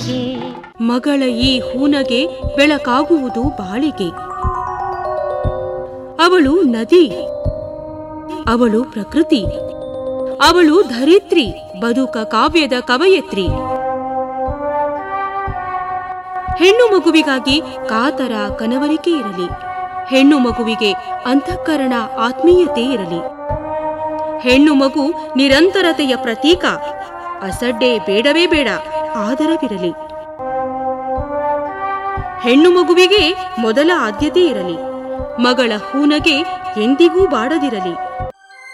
ಮಗಳ ಈ ಹೂನಗೆ ಬೆಳಕಾಗುವುದು ಬಾಳಿಗೆ ಅವಳು ನದಿ ಅವಳು ಪ್ರಕೃತಿ ಅವಳು ಧರಿತ್ರಿ ಬದುಕ ಕಾವ್ಯದ ಕವಯತ್ರಿ ಹೆಣ್ಣು ಮಗುವಿಗಾಗಿ ಕಾತರ ಕನವರಿಕೆ ಇರಲಿ ಹೆಣ್ಣು ಮಗುವಿಗೆ ಅಂತಃಕರಣ ಆತ್ಮೀಯತೆ ಇರಲಿ ಹೆಣ್ಣು ಮಗು ನಿರಂತರತೆಯ ಪ್ರತೀಕ ಅಸಡ್ಡೆ ಬೇಡವೇ ಬೇಡ ಆದರವಿರಲಿ ಹೆಣ್ಣು ಮಗುವಿಗೆ ಮೊದಲ ಆದ್ಯತೆ ಇರಲಿ ಮಗಳ ಹೂನಗೆ ಎಂದಿಗೂ ಬಾಡದಿರಲಿ